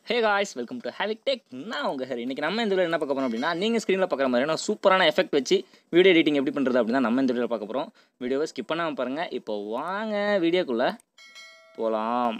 hey guys welcome to Havik tech நான் உங்கள் hair இன்றைக்கி நம்ம இந்த வீடியோ என்ன பார்க்க போகிறோம் அப்படின்னா நீங்கள் ஸ்க்ரீனில் பார்க்குற மாதிரியான சூப்பரான எஃபெக்ட் வச்சு வீடியோ எடிட்டிங் எப்படி பண்ணுறது அப்படின்னா நம்ம இந்த வீடியோவில் பார்க்க போகிறோம் வீடியோவை ஸ்கிப் பண்ணாமல் பாருங்கள் இப்போ வாங்க வீடியோக்குள்ளே போகலாம்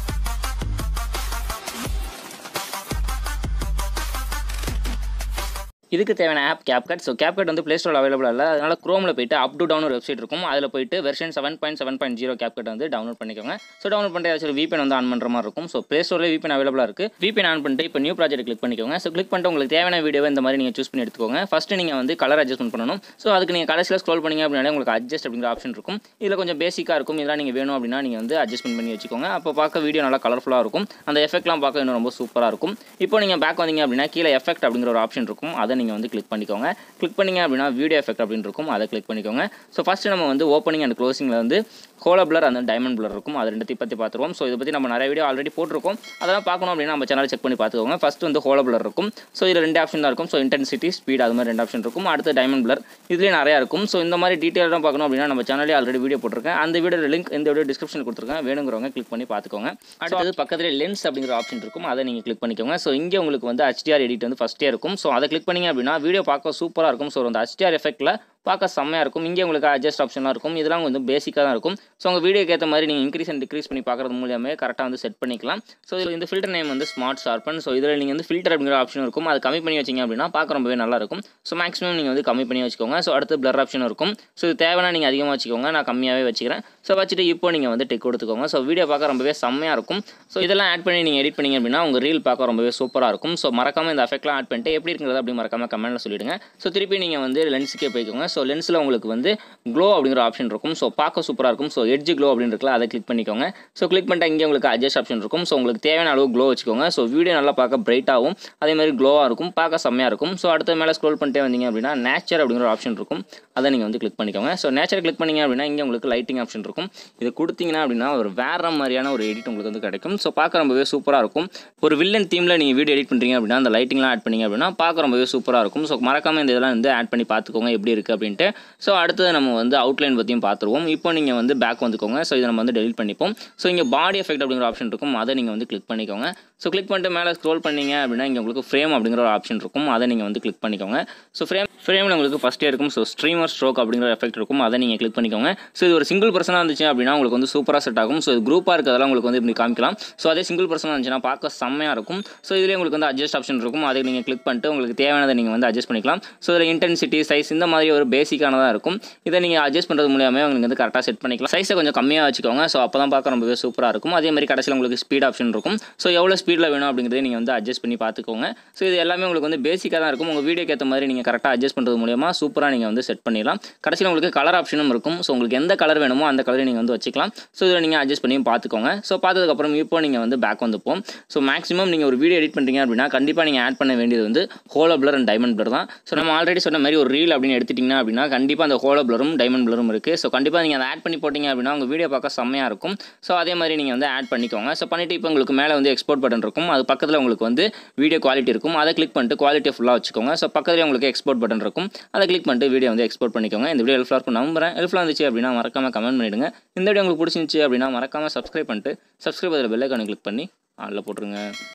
இதுக்கு தேவையான ஆப் CapCut ஸோ CapCut வந்து ப்ளே ஸ்டோரில் அவைலபிள் இல்லை அதனால் க்ரோமில் போயிட்டு அப் டு டவுன் ஒரு வெப்சைட் இருக்கும் அதில் போயிட்டு version seven point seven point zero CapCut வந்து டவுன்லோட் பண்ணிக்கோங்க ஸோ டவுன்லோட் பண்ணிட்டு ஏதாச்சும் VPN வந்து ஆன் பண்ணுற மாதிரி இருக்கும் ஸோ ப்ளே ஸ்டோரில் VPN அவைலபிளாக இருக்குது VPN ஆன் பண்ணிட்டு இப்போ நியூ ப்ராஜெக்ட் கிளிக் பண்ணிக்கோங்க ஸோ கிளிக் பண்ணிட்டு உங்களுக்கு தேவையான வீடியோவை இந்த மாதிரி நீங்கள் சூஸ் பண்ணி எடுத்துக்கோங்க ஃபஸ்ட்டு நீங்கள் வந்து கலர் அட்ஜஸ்ட்மெண்ட் பண்ணணும் ஸோ அதுக்கு நீங்கள் கடைசியில் ஸ்க்ரோல் பண்ணிங்க அப்படின்னாலே உங்களுக்கு அட்ஜஸ்ட் அப்படிங்கிற ஆப்ஷன் இருக்கும் இதில் கொஞ்சம் பேசிக்காக இருக்கும் இதெல்லாம் நீங்கள் வேணும் அப்படின்னா நீங்கள் வந்து அட்ஜஸ்ட்மெண்ட் பண்ணி வச்சுக்கோங்க அப்போ பார்க்க வீடியோ நல்லா கலர்ஃபுல்லாக இருக்கும் அந்த எஃபெக்ட்லாம் பார்க்க இன்னும் ரொம்ப சூப்பராக இருக்கும் இப்போ நீங்கள் பேக் வந்தீங்க அப்படின்னா கீழே எஃபெக்ட் அப்படிங்கிற ஒரு ஆப்ஷன் இருக்கும் அதை நீங்கள் வந்து கிளிக் பண்ணிக்கோங்க கிளிக் பண்ணிங்க அப்படின்னா வீடியோ எஃபெக்ட் அப்படின்னு இருக்கும் அதை கிளிக் பண்ணிக்கோங்க ஸோ ஃபஸ்ட்டு நம்ம வந்து ஓப்பனிங் அண்ட் க்ளோசிங்கில் வந்து ஹோலோ பிளர் அந்த டைமண்ட் பிளர் இருக்கும் அது ரெண்டு பற்றி பார்த்துருவோம் ஸோ இதை பற்றி நம்ம நிறைய வீடியோ ஆல்ரெடி போட்டிருக்கோம் அதெல்லாம் பார்க்கணும் அப்படின்னா நம்ம சேனல் செக் பண்ணி பார்த்துக்கோங்க ஃபஸ்ட்டு வந்து ஹோலோ பிளர் இருக்கும் ஸோ இதில் ரெண்டு ஆப்ஷன் தான் இருக்கும் ஸோ இன்டென்சிட்டி ஸ்பீட் அது மாதிரி ரெண்டு ஆப்ஷன் இருக்கும் அடுத்து டைமண்ட் பிளர் இதுலேயே நிறையா இருக்கும் ஸோ இந்த மாதிரி டீட்டெயிலாக பார்க்கணும் அப்படின்னா நம்ம சேனலே ஆல்ரெடி வீடியோ போட்டிருக்கேன் அந்த வீடியோ லிங்க் இந்த வீடியோ டிஸ்கிரிப்ஷன் கொடுத்துருக்கேன் வேணுங்கிறவங்க கிளிக் பண்ணி பார்த்துக்கோங்க அடுத்தது பக்கத்தில் லென்ஸ் அப்படிங்கிற ஆப்ஷன் இருக்கும் அதை நீங்கள் கிளிக் பண்ணிக்கோங்க ஸோ இங்கே உங்களுக்கு வந்து ஹச்டிஆர் எடிட் வந்து ஃபஸ்ட்டே இருக்கும் ஸோ அதை கிளிக் பண்ணிங்க அப்படின்னா வீடியோ பார்க்க சூப்பராக இருக்கும் ஸோ அந்த ஹச்டிஆர் எஃபெக்ட்டில் பார்க்க செம்மையாக இருக்கும் இங்கே உங்களுக்கு அட்ஜஸ்ட் ஆப்ஷன்லாம் இருக்கும் இதெல்லாம் கொஞ்சம் பேசிக்காக தான் இருக்கும் ஸோ உங்கள் வீடியோக்கு ஏற்ற மாதிரி நீங்கள் இன்க்ரீஸ் அண்ட் டிக்ரீஸ் பண்ணி பார்க்குறது மூலியமே கரெக்டாக வந்து செட் பண்ணிக்கலாம் ஸோ இதில் இந்த ஃபில்டர் நேம் வந்து ஸ்மார்ட் ஷார்பன் ஸோ இதில் நீங்கள் வந்து ஃபில்டர் அப்படிங்கிற ஆப்ஷன் இருக்கும் அது கம்மி பண்ணி வச்சிங்க அப்படின்னா பார்க்க ரொம்பவே நல்லா இருக்கும் ஸோ மேக்ஸிமம் நீங்கள் வந்து கம்மி பண்ணி வச்சுக்கோங்க ஸோ அடுத்து பிளர் ஆப்ஷன் இருக்கும் ஸோ இது தேவைன்னா நீங்கள் அதிகமாக வச்சுக்கோங்க நான் கம்மியாகவே வச்சுக்கிறேன் ஸோ வச்சுட்டு இப்போ நீங்கள் வந்து டெக் கொடுத்துக்கோங்க ஸோ வீடியோ பார்க்க ரொம்பவே செம்மையாக இருக்கும் ஸோ இதெல்லாம் ஆட் பண்ணி நீங்கள் எடிட் பண்ணிங்க அப்படின்னா உங்கள் ரீல் பார்க்க ரொம்பவே சூப்பராக இருக்கும் ஸோ மறக்காமல் இந்த எஃபெக்ட்லாம் ஆட் பண்ணிட்டு எப்படி இருக்கிறது அப்படி மறக்காமல் கமெண்ட்டில் சொல்லிவிடுங்க ஸோ திருப்பி நீங்கள் வந்து லென்ஸுக்கே போய்க்கோங்க ஸோ லென்ஸில் உங்களுக்கு வந்து க்ளோ அப்படிங்கிற ஆப்ஷன் இருக்கும் ஸோ பார்க்க சூப்பராக இருக்கும் ஸோ எட்ஜ் க்ளோ அப்படின்னு இருக்குல்ல அதை கிளிக் பண்ணிக்கோங்க ஸோ கிளிக் பண்ணிட்டு இங்கே உங்களுக்கு அட்ஜஸ்ட் ஆப்ஷன் இருக்கும் ஸோ உங்களுக்கு தேவையான அளவு க்ளோ வச்சுக்கோங்க ஸோ வீடியோ நல்லா பார்க்க பிரைட்டாகவும் அதே மாதிரி க்ளோவாக இருக்கும் பார்க்க செம்மையாக இருக்கும் ஸோ அடுத்த மேலே ஸ்க்ரோல் பண்ணிட்டே வந்தீங்க அப்படின்னா நேச்சர் அப்படிங்கிற ஆப்ஷன் இருக்கும் அதை நீங்கள் வந்து கிளிக் பண்ணிக்கோங்க ஸோ நேச்சர் கிளிக் பண்ணிங்க அப்படின்னா இங்கே உங்களுக்கு லைட்டிங் ஆப்ஷன் இருக்கும் இது கொடுத்தீங்கன்னா அப்படின்னா ஒரு வேறு மாதிரியான ஒரு எடிட் உங்களுக்கு வந்து கிடைக்கும் ஸோ பார்க்க ரொம்பவே சூப்பராக இருக்கும் ஒரு வில்லன் தீமில் நீங்கள் வீடியோ எடிட் பண்ணுறீங்க அப்படின்னா அந்த லைட்டிங்லாம் ஆட் பண்ணிங்க அப்படின்னா பார்க்க ரொம்பவே சூப்பராக இருக்கும் ஸோ மறக்காமல் இந்த இதெல்லாம் வந்து ஆட் பண்ணி பார்த்துக்கோங்க எப்படி இருக்குது அப்படின்ட்டு ஸோ அடுத்தது நம்ம வந்து அவுட்லைன் பற்றியும் பார்த்துருவோம் இப்போ நீங்கள் வந்து பேக் வந்துக்கோங்க ஸோ இதை நம்ம வந்து டெலிட் பண்ணிப்போம் ஸோ இங்கே பாடி எஃபெக்ட் அப்படிங்கிற ஆப்ஷன் இருக்கும் அதை நீங்கள் வந்து கிளிக் பண்ணிக்கோங்க ஸோ கிளிக் பண்ணிட்டு மேலே ஸ்க்ரோல் பண்ணீங்க அப்படின்னா இங்கே உங்களுக்கு ஃப்ரேம் அப்படிங்கிற ஒரு ஆப்ஷன் இருக்கும் அதை நீங்கள் வந்து கிளிக் பண்ணிக்கோங்க ஸோ ஃப்ரேம் ஃப்ரேமில் உங்களுக்கு ஃபஸ்ட்டே இருக்கும் ஸோ ஸ்ட்ரீமர் ஸ்ட்ரோக் அப்படிங்கிற எஃபெக்ட் இருக்கும் அதை நீங்கள் கிளிக் பண்ணிக்கோங்க ஸோ இது ஒரு சிங்கிள் பர்சனாக இருந்துச்சு அப்படின்னா உங்களுக்கு வந்து சூப்பராக செட் ஆகும் ஸோ இது குரூப்பாக இருக்கிறதெல்லாம் உங்களுக்கு வந்து இப்படி காமிக்கலாம் ஸோ அதே சிங்கிள் பர்சனாக இருந்துச்சுன்னா பார்க்க செம்மையாக இருக்கும் ஸோ இதிலே உங்களுக்கு வந்து அட்ஜஸ்ட் ஆப்ஷன் இருக்கும் அதை நீங்கள் கிளிக் பண்ணிட்டு உங்களுக்கு தேவையானதை நீங்கள் வந்து அட்ஜஸ்ட் பண்ணிக்கலாம் ஸோ இதில் இன்டென்சிட்டி சைஸ் இந்த மாதிரி ஒரு பேசிக்கானதாக இருக்கும் இதை நீங்கள் அட்ஜஸ்ட் பண்ணுறது மூலியமே உங்களுக்கு வந்து கரெக்டாக செட் பண்ணிக்கலாம் சைஸை கொஞ்சம் கம்மியாக வச்சுக்கோங்க ஸோ அப்போ தான் பார்க்க ரொம்பவே சூப்பராக இருக்கும் அதே மாதிரி கடைசியில் உங்களுக்கு ஸ்பீட் ஆப்ஷன் இருக்கும் ஸோ எவ்வளோ ஸ்பீடில் வேணும் அப்படிங்கிறத நீங்கள் வந்து அட்ஜஸ்ட் பண்ணி பார்த்துக்கோங்க ஸோ இது எல்லாமே உங்களுக்கு வந்து பேசிக்காக தான் இருக்கும் உங்கள் வீடியோக்கு ஏற்ற மாதிரி நீங்கள் கரெக்டாக அட்ஜஸ்ட் பண்ணுறது மூலியமாக சூப்பராக நீங்கள் வந்து செட் பண்ணிடலாம் கடைசியில் உங்களுக்கு கலர் ஆப்ஷனும் இருக்கும் ஸோ உங்களுக்கு எந்த கலர் வேணுமோ அந்த கலரை நீங்கள் வந்து வச்சுக்கலாம் ஸோ இதில் நீங்கள் அட்ஜஸ்ட் பண்ணி பார்த்துக்கோங்க ஸோ பார்த்ததுக்கப்புறம் இப்போ நீங்கள் வந்து பேக் வந்துப்போம் ஸோ மேக்ஸிமம் நீங்கள் ஒரு வீடியோ எடிட் பண்ணுறீங்க அப்படின்னா கண்டிப்பாக நீங்கள் ஆட் பண்ண வேண்டியது வந்து holo blur and diamond blur தான் ஸோ நம்ம ஆல்ரெடி சொன்ன மாதிரி ஒரு ரீல் அப்படின்னு எடுத்துட்டிங்கன்னா அப்படின்னா கண்டிப்பாக அந்த ஹோலோ பிளரும் டைமண்ட் பிளரும் இருக்குது ஸோ கண்டிப்பாக நீங்கள் அதை ஆட் பண்ணி போட்டிங்க அப்படின்னா உங்கள் வீடியோ பார்க்க செம்மையாக இருக்கும் ஸோ அதே மாதிரி நீங்கள் வந்து ஆட் பண்ணிக்கோங்க ஸோ பண்ணிவிட்டு இப்போ உங்களுக்கு மேலே வந்து எக்ஸ்போர்ட் பட்டன் இருக்கும் அது பக்கத்தில் உங்களுக்கு வந்து வீடியோ குவாலிட்டி இருக்கும் அதை கிளிக் பண்ணிட்டு குவாலிட்டியை ஃபுல்லாக வச்சுக்கோங்க ஸோ பக்கத்தில் உங்களுக்கு எக்ஸ்போர்ட் பட்டன் இருக்கும் அதை கிளிக் பண்ணிட்டு வீடியோ வந்து எக்ஸ்போர்ட் பண்ணிக்கோங்க இந்த வீடியோ ஹெல்ப்ஃபுல்லாக இருக்கும் நம்புறேன் ஹெல்ப்ஃபுல்லாக இருந்துச்சு அப்படின்னா மறக்காமல் கமெண்ட் பண்ணிவிடுங்க இந்த வீடியோ உங்களுக்கு பிடிச்சிருந்துச்சு அப்படின்னா மறக்காமல் சப்ஸ்கிரைப் பண்ணிட்டு சப்ஸ்கிரைப் அதில் பெல்லைக்கான கிளிக் பண்ணி ஆளில் போட்டுருங்க